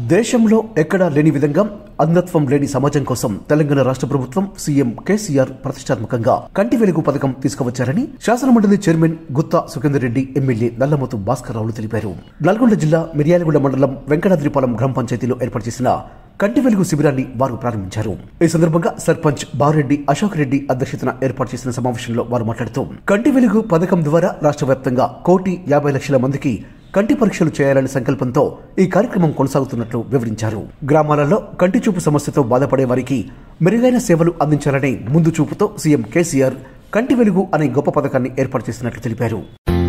దేశంలో ఎక్కడా లేని విధంగా అంధత్వం లేని సమాజం కోసం తెలంగాణ రాష్ట్ర ప్రభుత్వం సీఎం కేసీఆర్ ప్రతిష్టాత్మకంగా కంటి వెలుగు పథకం తీసుకువచ్చారని శాసనమండలి చైర్మన్ గుత్తా సుఖేందర్ రెడ్డి ఎమ్మెల్యే నల్లమతు భాస్కర్ రావులు తెలిపారు నల్గొండ జిల్లా మిర్యాలగూడ మండలం వెంకటాద్రిపాలెం గ్రామ పంచాయతీలో ఏర్పాటు చేసిన కంటి వెలుగు శిబిరాన్ని వారు ప్రారంభించారు ఈ సందర్భంగా సర్పంచ్ బారెడ్డి అశోక్ రెడ్డి అధ్యక్షతన ఏర్పాటు చేసిన సమావేశంలో వారు మాట్లాడుతూ కంటి వెలుగు పథకం ద్వారా రాష్ట్ర వ్యాప్తంగా కోటి యాభై లక్షల మందికి కంటి పరీక్షలు చేయాలనే సంకల్పంతో ఈ కార్యక్రమం కొనసాగుతున్నట్లు వివరించారు గ్రామాలలో కంటి చూపు సమస్యతో బాధపడే వారికి మెరుగైన సేవలు అందించాలనే ముందు చూపుతో సీఎం కేసీఆర్ కంటి వెలుగు అనే గొప్ప పథకాన్ని ఏర్పాటు చేసినట్లు తెలిపారు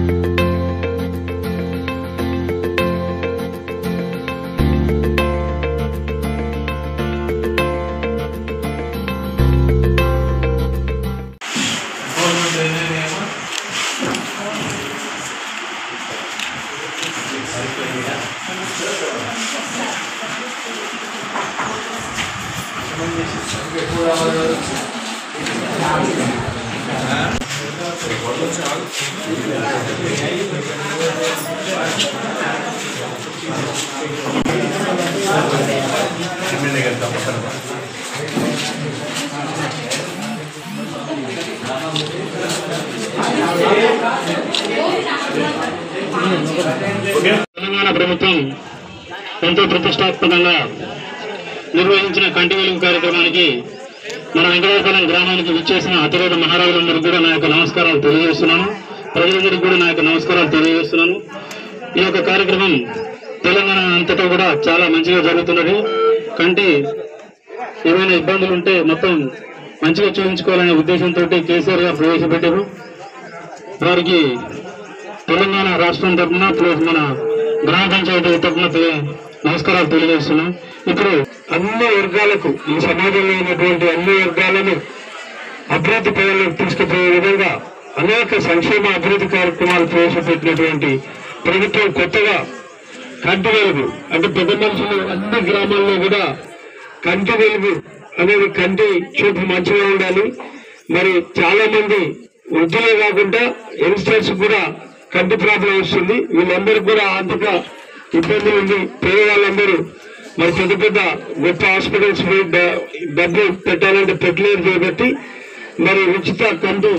తెలంగాణ ప్రభుత్వం ఎంతో ప్రతిష్టాత్మకంగా నిర్వహించిన కంటి వెలుగు కార్యక్రమానికి మన వెంకటాచలం గ్రామానికి విచ్చేసిన అతిరేత మహారాజులందరికీ కూడా నా యొక్క నమస్కారాలు తెలియజేస్తున్నాను ప్రజలందరికీ కూడా నా యొక్క నమస్కారాలు తెలియజేస్తున్నాను ఈ యొక్క కార్యక్రమం తెలంగాణ అంతటా కూడా చాలా మంచిగా జరుగుతున్నది కంటి ఏమైనా ఇబ్బందులు ఉంటే మొత్తం మంచిగా చూపించుకోవాలనే ఉద్దేశంతో కేసీఆర్ గారు ప్రవేశపెట్టారు వారికి తెలంగాణ రాష్ట్రం తరఫున ప్లస్ మన గ్రామ పంచాయతీ తరఫున తెలి- నమస్కారాలు తెలియజేస్తున్నాం ఇప్పుడు అన్ని వర్గాలకు ఈ సమాజంలో ఉన్నటువంటి అన్ని వర్గాలను అభివృద్ధి పనులకు తీసుకుపోయే విధంగా అనేక సంక్షేమ అభివృద్ధి కార్యక్రమాలు ప్రవేశపెట్టినటువంటి ప్రభుత్వం కొత్తగా కంటి వెలుగు అంటే పెద్ద మనుషులు అన్ని గ్రామాల్లో కూడా కంటి వెలుగు అనేది కంటి చూపు మంచిగా ఉండాలి మరి చాలా మంది వృద్ధులే కాకుండా యంగ్స్టర్స్ కూడా కంటి ప్రాబ్లం వస్తుంది వీళ్ళందరికీ కూడా ఆర్థిక ఇబ్బంది ఉంది పేదవాళ్ళందరూ మరి పెద్ద పెద్ద గొప్ప హాస్పిటల్స్ పోయి డ- డబ్బు పెట్టాలంటే పెట్టలేరు కాబట్టి మరి ఉచిత కంటి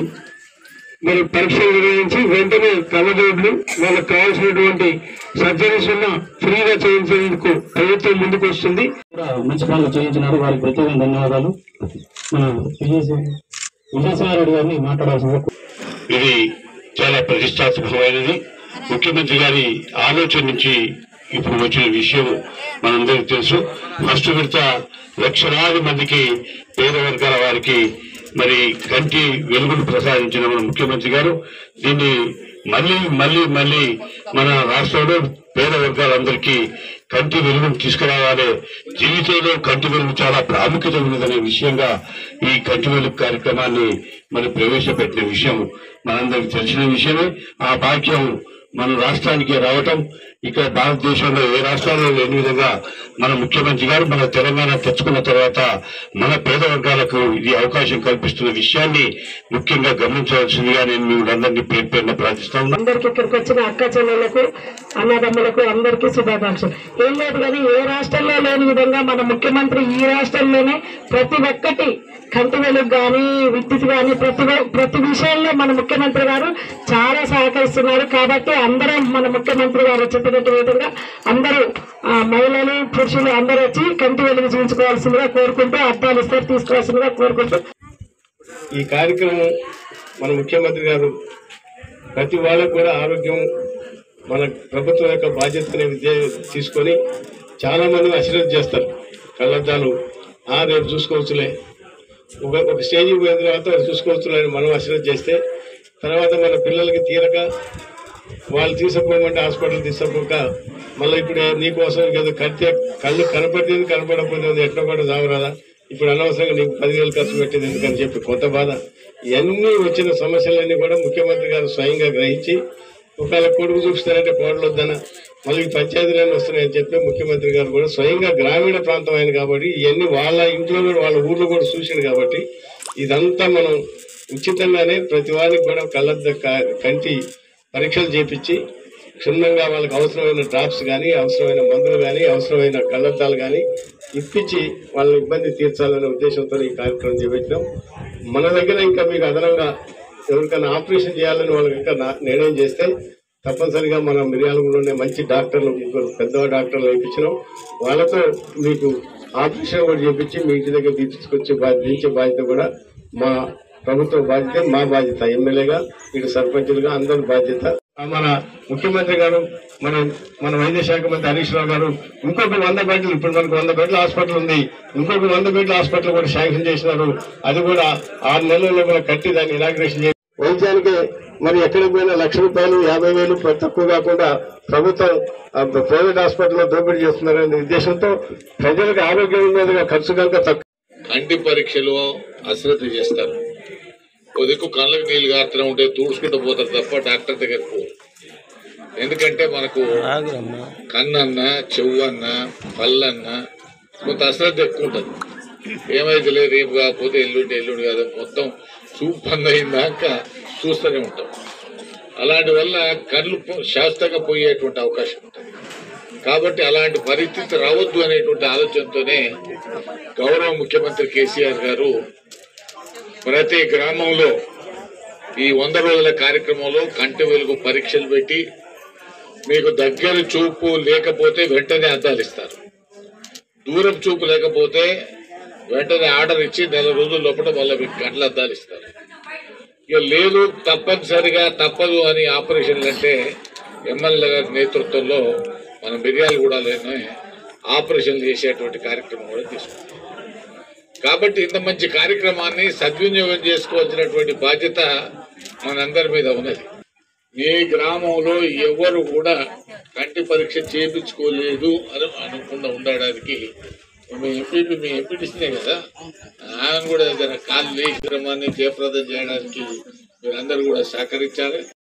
మరి పరీక్షలు నిర్వహించి వెంటనే కళ్ళజోడ్లు వాళ్ళకి కావాల్సినటువంటి సర్జరీస్ ఉన్న ఫ్రీగా చేయించేందుకు ప్రభుత్వం ముందుకు వస్తుంది మంచి పనులు చేయించినారు వారికి ప్రత్యేకంగా ధన్యవాదాలు మన విజయసాయి గారిని మాట్లాడాల్సింది ఇది చాలా ప్రతిష్టాత్మకమైనది ముఖ్యమంత్రి గారి ఆలోచన నుంచి ఇప్పుడు వచ్చిన విషయం మనందరికీ తెలుసు ఫస్ట్ విడత లక్షలాది మందికి పేద వర్గాల వారికి మరి కంటి వెలుగును ప్రసాదించిన మన ముఖ్యమంత్రి గారు దీన్ని మళ్ళీ మళ్ళీ మళ్ళీ మన రాష్ట్రంలో పేద వర్గాలందరికీ కంటి వెలుగును తీసుకురావాలి జీవితంలో కంటి వెలుగు చాలా ప్రాముఖ్యత ఉన్నదనే విషయంగా ఈ కంటి వెలుగు కార్యక్రమాన్ని మరి ప్రవేశపెట్టిన విషయం మనందరికి తెలిసిన విషయమే ఆ భాగ్యం మన రాష్ట్రానికి రావటం ఇక్కడ భారతదేశంలో ఏ రాష్ట్రాల్లో లేని విధంగా మన ముఖ్యమంత్రి గారు మన తెలంగాణ తెచ్చుకున్న తర్వాత మన పేద వర్గాలకు ఇది అవకాశం కల్పిస్తున్న విషయాన్ని ముఖ్యంగా గమనించవలసిందిగా నేను మిమ్మల్ని పేరు పేరున ప్రార్థిస్తా ఉన్నాను అందరికి ఇక్కడికి వచ్చిన అక్క చెల్లెలకు అన్నదమ్ములకు అందరికీ శుభాకాంక్షలు ఏం లేదు కానీ ఏ రాష్ట్రంలో లేని విధంగా మన ముఖ్యమంత్రి ఈ రాష్ట్రంలోనే ప్రతి ఒక్కటి కంటి వెలుగు కానీ విద్యుత్ కానీ ప్రతి ఒ- ప్రతి విషయంలో మన ముఖ్యమంత్రి గారు చాలా సహకరిస్తున్నారు కాబట్టి అందరం మన ముఖ్యమంత్రి గారు చెప్పినట్టు విధంగా అందరూ ఆ, మహిళలు పురుషులు అందరూ వచ్చి కంటి వెలుగు చూపించుకోవాల్సిందిగా కోరుకుంటూ అర్థాలు ఇస్తారు తీసుకోవాల్సిందిగా కోరుకుంటూ ఈ కార్యక్రమం మన ముఖ్యమంత్రి గారు ప్రతి వాళ్ళకు కూడా ఆరోగ్యం మన ప్రభుత్వం యొక్క బాధ్యతని విద్య తీసుకొని చాలా మంది అశ్రద్ధ చేస్తారు కళ్ళద్దాలు ఆ రేపు చూసుకోవచ్చులే ఒక ఒక స్టేజ్కి పోయిన తర్వాత అది చూసుకోవచ్చులే అని మనం అశ్రద్ధ చేస్తే తర్వాత మన పిల్లలకి తీరక వాళ్ళు తీసుకుపోమంటే హాస్పిటల్ తీసుకుపోక మళ్ళీ ఇప్పుడు నీకోసం కదా కడితే కళ్ళు కనపడేది కనపడకపోతే ఎట్లా కూడా చావరాదా ఇప్పుడు అనవసరంగా నీకు పదివేలు ఖర్చు పెట్టేది ఎందుకని చెప్పి కొత్త బాధ ఇవన్నీ వచ్చిన సమస్యలన్నీ కూడా ముఖ్యమంత్రి గారు స్వయంగా గ్రహించి ఒకవేళ కొడుకు చూపిస్తారంటే కోడలు వద్దన మళ్ళీ ఈ పంచాయతీలన్నీ వస్తున్నాయని చెప్పి ముఖ్యమంత్రి గారు కూడా స్వయంగా గ్రామీణ ప్రాంతం ఆయన కాబట్టి ఇవన్నీ వాళ్ళ ఇంట్లో కూడా వాళ్ళ ఊర్లో కూడా చూసిండు కాబట్టి ఇదంతా మనం ఉచితంగానే ప్రతి వారికి కూడా కళ్ళ కంటి పరీక్షలు చేపించి క్షుణ్ణంగా వాళ్ళకి అవసరమైన డ్రాప్స్ కానీ అవసరమైన మందులు కానీ అవసరమైన కళ్ళద్దాలు కానీ ఇప్పించి వాళ్ళ ఇబ్బంది తీర్చాలనే ఉద్దేశంతో ఈ కార్యక్రమం చేపట్టినాం మన దగ్గర ఇంకా మీకు అదనంగా ఎవరికైనా ఆపరేషన్ చేయాలని వాళ్ళకి ఇంకా నా- నిర్ణయం చేస్తే తప్పనిసరిగా మన మిర్యాలగూడలోనే మంచి డాక్టర్లు ముగ్గురు పెద్ద డాక్టర్లు వేయించినాం వాళ్ళతో మీకు ఆపరేషన్ కూడా చేపించి మీ ఇంటి దగ్గర తీసుకొచ్చి బాధ్యత దించే బాధ్యత కూడా మా ప్రభుత్వ బాధ్యత మా బాధ్యత ఎమ్మెల్యేగా ఇటు సర్పంచులుగా అందరి బాధ్యత మన ముఖ్యమంత్రి గారు మన మన వైద్య శాఖ మంత్రి హరీష్ రావు గారు ఇంకొక వంద బెడ్లు ఇప్పుడు మనకు వంద బెడ్ల హాస్పిటల్ ఉంది ఇంకొక వంద బెడ్ల హాస్పిటల్ కూడా శాంక్షన్ చేసినారు అది కూడా ఆరు నెలల్లో కూడా కట్టి దాన్ని ఇనాగ్రేషన్ చేసి వైద్యానికి మరి ఎక్కడికి పోయినా లక్ష రూపాయలు యాభై వేలు తక్కువ కాకుండా ప్రభుత్వం ఆ, ప్రైవేట్ హాస్పిటల్లో దోపిడీ చేస్తున్నారనే ఉద్దేశంతో ప్రజలకు ఆరోగ్యం మీదుగా ఖర్చు కనుక తక్కువ కంటి పరీక్షలు అశ్రద్ధ చేస్తారు ఓ దిక్కు కళ్ళకి నీళ్లు గారుతూనే ఉంటే తూడ్చుకుంటూ పోతారు తప్ప డాక్టర్ దగ్గరికి పోరు ఎందుకంటే మనకు కన్నన్న చెవ్వన్న పళ్ళన్న కొంత అశ్రద్ధ ఎక్కువ ఉంటుంది ఏమైతే లేదు రేపు కాకపోతే ఎల్లుండి ఎల్లుండి కాదు మొత్తం చూపు బంద్ అయిందాక చూస్తూనే ఉంటాం అలాంటి వల్ల కళ్ళు పో- శాస్త్రంగా పోయేటువంటి అవకాశం ఉంటుంది కాబట్టి అలాంటి పరిస్థితి రావద్దు అనేటువంటి ఆలోచనతోనే గౌరవ ముఖ్యమంత్రి కేసీఆర్ గారు ప్రతి గ్రామంలో ఈ వంద రోజుల కార్యక్రమంలో కంటి వెలుగు పరీక్షలు పెట్టి మీకు దగ్గర చూపు లేకపోతే వెంటనే అద్దాలు ఇస్తారు దూరం చూపు లేకపోతే వెంటనే ఆర్డర్ ఇచ్చి నెల రోజుల లోపల మళ్ళీ మీకు గంటల అద్దాలు ఇస్తారు ఇక లేదు తప్పనిసరిగా తప్పదు అని ఆపరేషన్లు అంటే ఎమ్మెల్యే గారి నేతృత్వంలో మన మిర్యాలగూడలోనే ఆపరేషన్లు చేసేటువంటి కార్యక్రమం కూడా తీసుకుంటాం కాబట్టి ఇంత మంచి కార్యక్రమాన్ని సద్వినియోగం చేసుకోవాల్సినటువంటి బాధ్యత మనందరి మీద ఉన్నది మీ గ్రామంలో ఎవరు కూడా కంటి పరీక్ష చేయించుకోలేదు అని అనకుండా ఉండడానికి మీ ఎంపీపీ మీ ఎంపీటీసీనే కదా ఆయన కూడా ఏదైనా కాళ్ళు ఈ క్రమాన్ని జయప్రదం చేయడానికి మీరందరూ కూడా సహకరించాలి